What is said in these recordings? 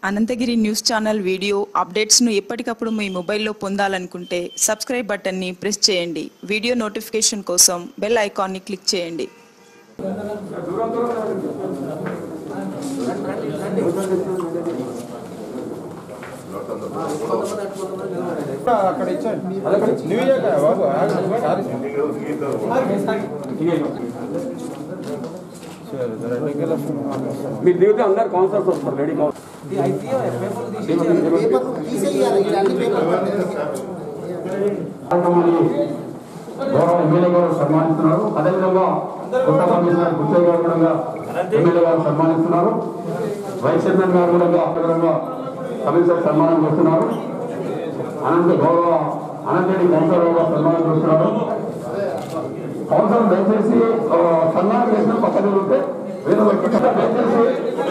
Anantagiri news channel video అప్డేట్స్ను ఎప్పటికప్పుడు మీ మొబైల్లో పొందాలనుకుంటే సబ్స్క్రైబ్ బటన్ని ప్రెస్ చేయండి వీడియో నోటిఫికేషన్ కోసం బెల్ ఐకాన్ని క్లిక్ చేయండి అక్కడ ఇచ్చాను అదొకటి నువ్వు ఇయ్యక బాబు ఆగు. సారీ. సరే, సరే, నీకే లక్ష్యం. మీరు దిగితే అందరు కౌన్సిలర్స్ వస్తారు లేడీ కౌన్సిలర్ కార్యక్రమాన్ని గౌరవ ఎమ్మెల్యే గారు సన్మానిస్తున్నారు అదేవిధంగా కొత్త కమిషనర్ గుత్తయ్య గారు కూడా ఎమ్మెల్యే గారు సన్మానిస్తున్నారు వైస్ చైర్మన్ గారు కూడా అదేవిధంగా కమిషనర్ సన్మానం చేస్తున్నారు అనంత గౌరవ అనంతరెడ్డి కౌన్సిలర్ గారు సన్మానం చేస్తున్నారు కౌన్సిలర్ దయచేసి ఆ, సన్మానం చేసిన పక్కన ఉంటే వేరే వ్యక్తి దయచేసి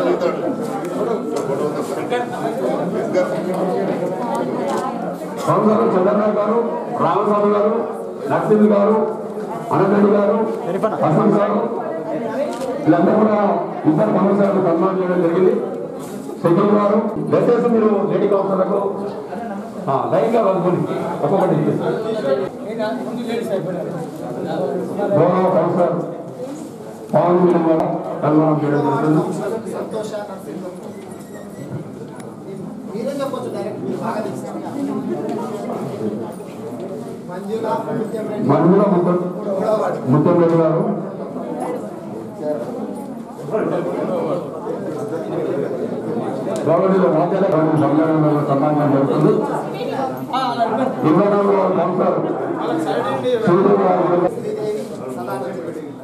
కౌన్సిలర్ చంద్రబాబు గారు రామస్వామి గారు నరసింహ్ గారు అనంతరెడ్డి గారు హసన్ గారు వీళ్ళందరూ కూడా ఇద్దరు కమిషనర్లు సన్మానం చేయడం జరిగింది సెకండ్ గారు దయచేసి మీరు లేడీ కౌన్సిలర్లకు ఆ, లైన్గా కలుపుకొని ఒక్కొక్కటి ఇచ్చేసి. గౌరవ కౌన్సిలర్ పవన్ మీనం కూడా సన్మానం చేయడం జరుగుతుంది మీరే చెప్పొచ్చు డైరెక్ట్ మీరు బాగా తెలుసు మంజుల ముత్యం రెడ్డి మనుగుల ముత్తం ముత్తం రెడ్డి గారు గవర్నమెంట్ రాజ్యాల సమ్మేళనంలో సన్మానం జరుగుతుంది ఇరవై నాలుగు కౌన్సిలర్ సూర్యుడు గారు కూడా శ్రీదేవి సదానంద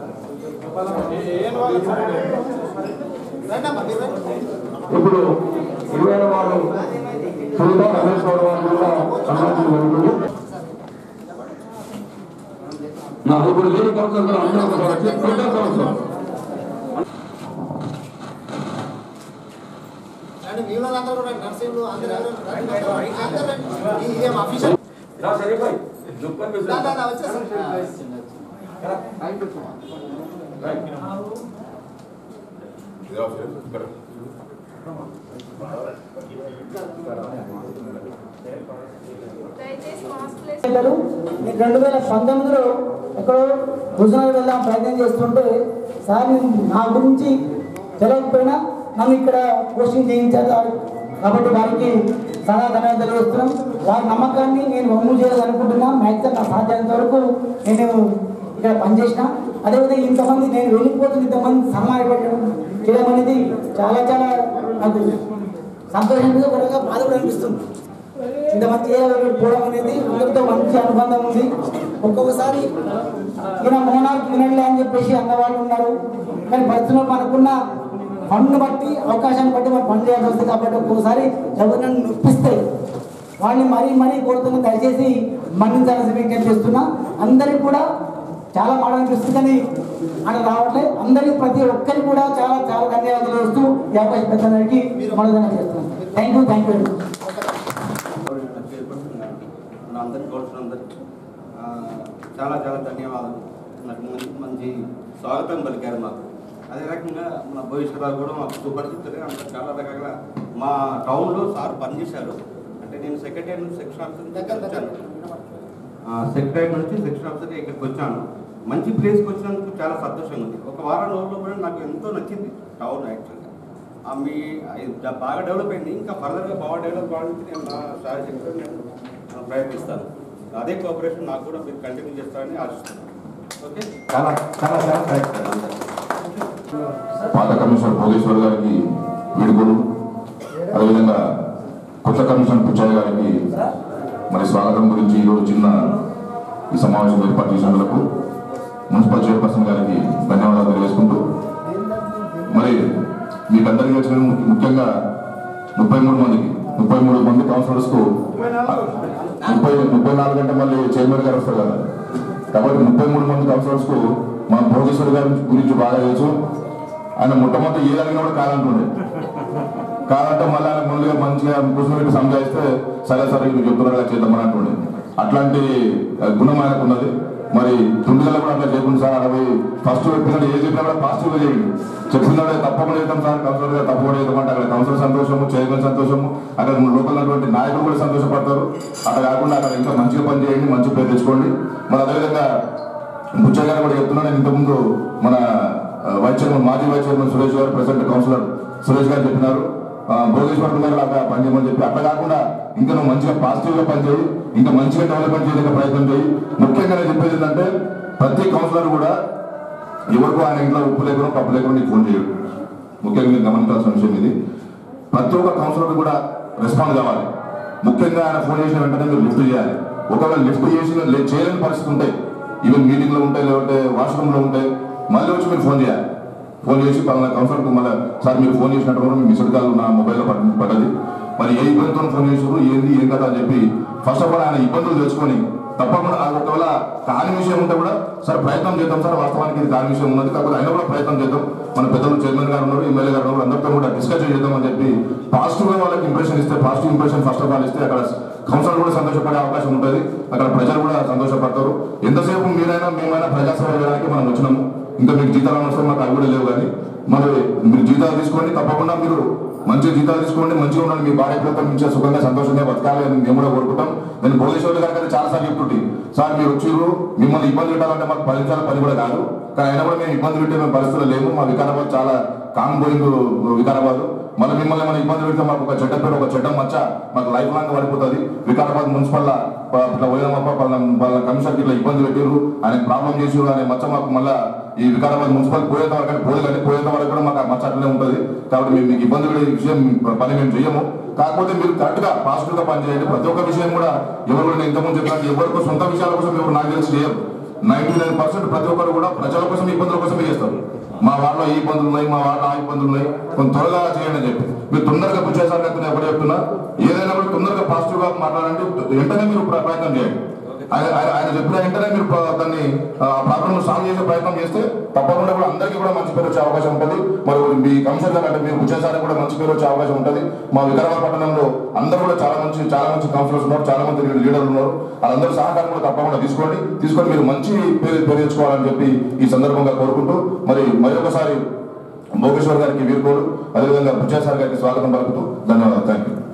రండమ్మా మీరు రండి. ఇప్పుడు ఇరవై వాళ్ళు సునీత రమేష్ గౌడ్ వారు కూడా సన్మానం జరుగుతుంది నా ఇప్పుడు లేడీ కౌన్సిలర్ అందరూ ఒకసారి వచ్చి సెంటర్ కౌన్సిలర్ రండి మీ వాళ్ళందరూ కూడా నర్సింగ్లు అందరూ ఎవరు రండి. అందరూ రండి. ఈ- ఇదేం అఫీషియల్ దా, దా, దా, వచ్చేసి పిల్లలు నేను రెండు వేల పంతొమ్మిదిలో ఎక్కడో హుజనగర్ వెళ్దాం ప్రయత్నం చేస్తుంటే సార్ నేను నా గురించి తెలియకపోయినా నన్ను ఇక్కడ పోస్టింగ్ చేయించారు కాబట్టి వారికి సదా ధన్యవాదాలు తెలియజేస్తున్నాం వారి నమ్మకాన్ని నేను వమ్ము చేయాలనుకుంటున్నా మ్యాక్సిమం నా సాధ్యమైనంత వరకు నేను ఇక్కడ పనిచేసిన అదేవిధంగా ఇంతమంది నేను వెళ్ళిపోతున్న ఇంతమంది సన్మానం పెట్టడం చేయడం అనేది చాలా చాలా నాకు సంతోషంగా కూడా బాధ కూడా అనిపిస్తుంది ఇంతమంది చేయకపోవడం అనేది అందరితో మంచి అనుబంధం ఉంది ఒక్కొక్కసారి ఈయన మోనార్కి వినండి అని చెప్పేసి అన్నవాళ్ళు ఉన్నారు కానీ పరిస్థితుల్లో మనకున్న పన్ను బట్టి అవకాశాన్ని బట్టి మనం పని చేయాల్సి వస్తుంది కాబట్టి ఒక్కొక్కసారి ఎవరిని నొప్పిస్తాయి వాళ్ళని మరీ మరీ కోరుతున్నా దయచేసి మన్నించాలని విజ్ఞప్తి చేస్తున్నా అందరికీ కూడా చాలా మాట అనిపిస్తుంది కానీ అక్కడ రావట్లేదు అందరికీ ప్రతి ఒక్కరికి కూడా చాలా చాలా ధన్యవాదాలు వస్తూ ఈ అవకాశం పెద్దలకి మనోదనం చేస్తున్నాం థ్యాంక్ యూ థ్యాంక్ యూ మన అందరికి కోల్సిన అందరికి ఆ, చాలా చాలా ధన్యవాదాలు నాకు మంచి మంచి స్వాగతం పలికారు మాకు అదే రకంగా మన భవిష్యత్తులో కూడా మాకు సుపరిచితులే అంత చాలా రకాల మా టౌన్లో సార్ పనిచేశారు అంటే నేను సెక్రటరీ నుంచి సెక్షన్ ఆఫీసర్ నుంచి వచ్చాను సెక్రటరీ నుంచి సెక్షన్ ఆఫీసర్గా ఇక్కడికి వచ్చాను మంచి ప్లేస్కి వచ్చినందుకు చాలా సంతోషంగా ఉంది ఒక వారం రోజుల్లో కూడా నాకు ఎంతో నచ్చింది టౌన్ యాక్చువల్గా ఆ మీ ఇది బాగా డెవలప్ అయింది ఇంకా ఫర్దర్గా బాగా డెవలప్ కావడానికి నేను నా సార్ చెప్పి నేను ఆ, ప్రయత్నిస్తాను అదే కోఆపరేషన్ నాకు కూడా మీరు కంటిన్యూ చేస్తారని ఆశిస్తున్నాను ఓకే చాలా చాలా చాలా థ్యాంక్స్ అందరికీ. పాత కమిషనర్ భోగేశ్వర్ గారికి వీడుకోలు అదేవిధంగా కొత్త కమిషనర్ పుచ్చయ్య గారికి మరి స్వాగతం గురించి ఈరోజు చిన్న ఈ సమావేశం ఏర్పాటు చేసినందుకు మున్సిపల్ చైర్పర్సన్ గారికి ధన్యవాదాలు తెలియజేసుకుంటూ మరి మీకు అందరికీ వచ్చిన ముఖ్యంగా ముప్పై మూడు మందికి ముప్పై మూడు మంది కౌన్సిలర్స్కు ముప్పై ముప్పై నాలుగు గంటల మళ్ళీ చైర్మన్ గారు వస్తారు కదా కాబట్టి ముప్పై మూడు మంది కౌన్సిలర్స్కు మన భోగేశ్వర్ గారి గురించి బాగా తెలుసు ఆయన మొట్టమొదటి ఏ అడిగినా కూడా కాదంటుండే కాదంటే మళ్ళీ ఆయన ముందుగా మంచిగా కూర్చోబెట్టి సంజాయిస్తే సరే సరే మీరు చెప్తున్నారు కదా చేద్దామని అంటుండే అట్లాంటి ఆ, గుణం ఆయనకు ఉన్నది మరి తుండిగల కూడా అట్లా చేయకుండా సార్ అలా పోయి ఫస్ట్ చెప్పినట్టు ఏ చెప్పినా కూడా పాజిటివ్గా చేయండి చెప్పినట్టు తప్పకుండా చేద్దాం సార్ కౌన్సిలర్ గారు తప్పకుండా చేద్దాం అంటే అక్కడ కౌన్సిలర్ సంతోషము చైర్మన్ సంతోషము అక్కడ లోకల్ ఉన్నటువంటి నాయకులు కూడా సంతోషపడతారు అట్లా కాకుండా అక్కడ ఇంకా మంచిగా పని చేయండి మంచి పేరు తెచ్చుకోండి మరి అదేవిధంగా బుచ్చయ్య గారు కూడా చెప్తున్నాను నేను ఇంతకుముందు మన ఆ, వైస్ చైర్మన్ మాజీ vice chairman Suresh garu president councillor Suresh గారు చెప్పినారు ఆ, భోగేశ్వరం గారు అట్లా పనిచేయమని చెప్పి అట్లా కాకుండా ఇంకా నువ్వు మంచిగా పాజిటివ్ గా పనిచేయి ఇంకా మంచిగా డెవలప్మెంట్ చేయడానికి ప్రయత్నం చేయి ముఖ్యంగా నేను చెప్పేది ఏంటంటే ప్రతి కౌన్సిలర్ కూడా ఎవరికో ఆయన ఇంట్లో ఉప్పు లేకుండా పప్పు లేకుండా నీకు ఫోన్ చేయడు ముఖ్యంగా మీరు గమనించాల్సిన విషయం ఇది ప్రతి ఒక్క కౌన్సిలర్ కూడా రెస్పాండ్ కావాలి ముఖ్యంగా ఆయన ఫోన్ చేసిన వెంటనే మీరు లిఫ్ట్ చేయాలి ఒకవేళ లిఫ్ట్ చేసిన లే- చేయలేని పరిస్థితి ఉంటాయి ఈవెన్ మీటింగ్లో ఉంటాయి లేదంటే వాష్రూమ్లో ఉంటాయి మళ్ళీ వచ్చి మీరు ఫోన్ చేయాలి ఫోన్ చేసి పలానా కౌన్సిలర్కి మళ్ళీ సార్ మీరు ఫోన్ చేసినట్టు కూడా మీ మిస్డ్ కాల్ నా మొబైల్లో పడ్- పడ్డది మరి ఏ ఇబ్బందితో ఫోన్ చేసారు ఏంది ఏం కదా అని చెప్పి ఫస్ట్ ఆఫ్ ఆల్ ఆయన ఇబ్బందులు తెలుసుకొని తప్పకుండా అది ఒకవేళ కాని విషయం ఉంటే కూడా సార్ ప్రయత్నం చేద్దాం సార్ వాస్తవానికి ఇది కాని విషయం ఉన్నది కాకపోతే అయినా కూడా ప్రయత్నం చేద్దాం మన పెద్దలు చైర్మన్ గారు ఉన్నారు ఎమ్మెల్యే గారు ఉన్నారు అందరితో కూడా డిస్కస్ చేద్దాం అని చెప్పి పాజిటివ్ గా వాళ్ళకి ఇంప్రెషన్ ఇస్తే positive impression first of all ఇస్తే అక్కడ కౌన్సిలర్ కూడా సంతోషపడే అవకాశం ఉంటుంది అక్కడ ప్రజలు కూడా సంతోషపడతారు ఎంతసేపు మీరైనా మేమైనా ప్రజాసేవ చేయడానికి మనం వచ్చినాము ఇంకా మీకు జీతాలు అవసరం మాకు అవి కూడా లేవు కానీ మరి మీరు జీతాలు తీసుకోండి తప్పకుండా మీరు మంచి జీతాలు తీసుకోండి మంచిగా ఉండండి మీ భార్య పిల్లలతో మంచిగా సుఖంగా సంతోషంగా బతకాలి అని మేము కూడా కోరుకుంటాం నేను భువనేశ్వర్ గారికి అయితే చాలా సార్లు చెప్తుంటే సార్ మీరు వచ్చిర్రు మిమ్మల్ని ఇబ్బంది పెట్టాలంటే మాకు పది నిమిషాల పని కూడా కాదు కానీ అయినా కూడా మేము ఇబ్బంది పెట్టే మేము పరిస్థితులు లేము మా వికారాబాద్ చాలా కామ్ గోయింగ్ వికారాబాద్ మళ్ళీ మిమ్మల్ని ఏమైనా ఇబ్బంది పెడితే మాకు ఒక చెడ్డ పేరు ఒక చెడ్డ మచ్చ మాకు లైఫ్ లాంగ్ పడిపోతుంది వికారాబాద్ మున్సిపల్ ఇట్లా పోయినామప్ప వాళ్ళ వాళ్ళ కమిషనర్కి ఇట్లా ఇబ్బంది పెట్టారు ఆయన ప్రాబ్లం చేసారు అనే మచ్చ మాకు మళ్ళీ ఈ వికారాబాద్ మున్సిపల్ పోయేంత వరకు కానీ పోదు కానీ పోయేంత వరకు కూడా మాకు ఆ మచ్చ అట్లనే ఉంటుంది కాబట్టి మేము మీకు ఇబ్బంది పడే విషయం పని మేము చేయము కాకపోతే మీరు కరెక్ట్ గా పాజిటివ్ గా పనిచేయండి ప్రతి ఒక్క విషయం కూడా ఎవరు కూడా నేను ఇంతకుముందు చెప్పినట్టు ఎవరికో సొంత విషయాల కోసం ఎవరు నాకు తెలిసి చేయరు నైన్టీ నైన్ పర్సెంట్ ప్రతి ఒక్కరు కూడా ప్రజల కోసం ఇబ్బందుల కోసమే చేస్తారు మా వాళ్ళలో ఈ ఇబ్బందులు ఉన్నాయి మా వాళ్ళలో ఆ ఇబ్బందులు ఉన్నాయి కొంచెం త్వరగా చేయండి అని చెప్పి మీరు తొందరగా పుచ్చేసారు నేను ఎప్పుడు చెప్తున్నా ఏదైనా కూడా తొందరగా పాజిటివ్ గా మాట్లాడండి వెంటనే మీరు ప్ర- ప్రయత్నం చేయండి ఆయన ఆయన ఆయన చెప్పిన వెంటనే మీరు ప్ర- దాన్ని ప్రాబ్లమ్ సాల్వ్ చేసే ప్రయత్నం చేస్తే తప్పకుండా కూడా అందరికీ కూడా మంచి పేరు వచ్చే అవకాశం ఉంటుంది మరి మీ కమిషనర్ గారు అంటే మీరు బుచ్చేసారికి కూడా మంచి పేరు వచ్చే అవకాశం ఉంటుంది మా వికారాబాద్ పట్టణంలో అందరూ కూడా చాలా మంచి చాలా మంచి కౌన్సిలర్స్ ఉన్నారు చాలా మంది లీడర్లు ఉన్నారు వాళ్ళందరూ సహకారం కూడా తప్పకుండా తీసుకోండి తీసుకొని మీరు మంచి పేరు పేరు తెచ్చుకోవాలని చెప్పి ఈ సందర్భంగా కోరుకుంటూ మరి మరొకసారి భోగేశ్వర్ గారికి వీరుకోడు అదేవిధంగా బుచ్చేసారి గారికి స్వాగతం పలుకుతూ ధన్యవాదాలు థ్యాంక్ యూ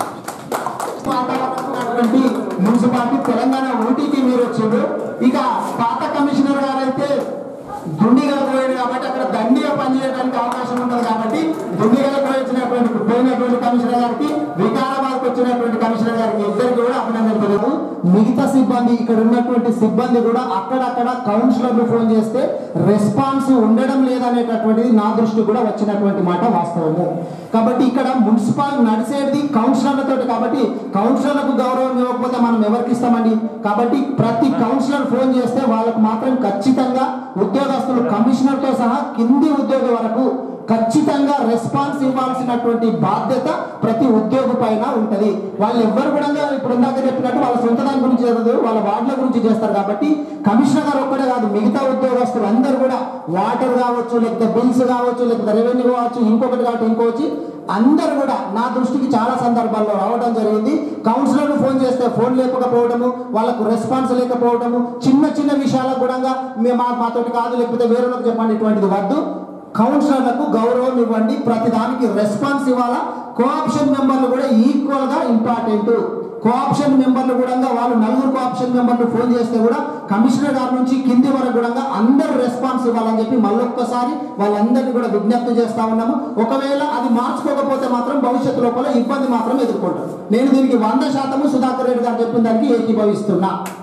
ఉన్నటువంటి మున్సిపాలిటీ తెలంగాణ ఊటీకి మీరు వచ్చిండ్రు ఇక పాత కమిషనర్ గారు అయితే దుండిగలకు పోయాడు కాబట్టి అక్కడ దండిగా పనిచేయడానికి అవకాశం ఉండదు కాబట్టి దుండిగలకు వచ్చినటువంటి పోయినటువంటి కమిషనర్ గారికి వికారాబాద్కి వచ్చినటువంటి కమిషనర్ గారికి ఇద్దరికి కూడా అభినందన తెలియదు మిగతా సిబ్బంది ఇక్కడ ఉన్నటువంటి సిబ్బంది కూడా అక్కడక్కడ కౌన్సిలర్లు ఫోన్ చేస్తే రెస్పాన్స్ ఉండడం లేదనేటటువంటిది నా దృష్టి కూడా వచ్చినటువంటి మాట వాస్తవము కాబట్టి ఇక్కడ మున్సిపల్ నడిచేది కౌన్సిలర్లతో కాబట్టి కౌన్సిలర్లకు గౌరవం ఇవ్వకపోతే మనం ఎవరికి ఇస్తామండి కాబట్టి ప్రతి కౌన్సిలర్ ఫోన్ చేస్తే వాళ్ళకు మాత్రం ఖచ్చితంగా ఉద్యోగస్తులు కమిషనర్తో సహా కింది ఉద్యోగి వరకు ఖచ్చితంగా రెస్పాన్స్ ఇవ్వాల్సినటువంటి బాధ్యత ప్రతి ఉద్యోగి పైన ఉంటది వాళ్ళు ఎవ్వరు కూడా ఇప్పుడు ఇందాక చెప్పినట్టు వాళ్ళ సొంత దాని గురించి జరగదు వాళ్ళ వార్డుల గురించి చేస్తారు కాబట్టి కమిషనర్ గారు ఒక్కడే కాదు మిగతా ఉద్యోగస్తులు అందరూ కూడా వాటర్ కావచ్చు లేకపోతే బిల్స్ కావచ్చు లేకపోతే రెవెన్యూ కావచ్చు ఇంకొకటి కావచ్చు ఇంకోవచ్చు అందరు కూడా నా దృష్టికి చాలా సందర్భాల్లో రావడం జరిగింది కౌన్సిలర్ ఫోన్ చేస్తే ఫోన్ లేకపోవడము వాళ్ళకు రెస్పాన్స్ లేకపోవడము చిన్న చిన్న విషయాలకు కూడా మేము మా మాతోటి కాదు లేకపోతే వేరే వాళ్ళకి చెప్పండి ఇటువంటిది వద్దు కౌన్సిలర్లకు గౌరవం ఇవ్వండి ప్రతి దానికి రెస్పాన్స్ ఇవ్వాలా కోఆప్షన్ మెంబర్లు కూడా ఈక్వల్ గా ఇంపార్టెంట్ కోఆప్షన్ మెంబర్లు కూడా వాళ్ళు నలుగురు కోఆప్షన్ మెంబర్లు ఫోన్ చేస్తే కూడా కమిషనర్ గారి నుంచి కింది వరకు కూడా అందరూ రెస్పాన్స్ ఇవ్వాలని చెప్పి మళ్ళొక్కసారి వాళ్ళందరినీ కూడా విజ్ఞప్తి చేస్తా ఉన్నాము ఒకవేళ అది మార్చుకోకపోతే మాత్రం భవిష్యత్తు లోపల ఇబ్బంది మాత్రం ఎదుర్కొంటారు నేను దీనికి వంద శాతము సుధాకర్ రెడ్డి గారు చెప్పిన దానికి ఏకీభవిస్తున్నా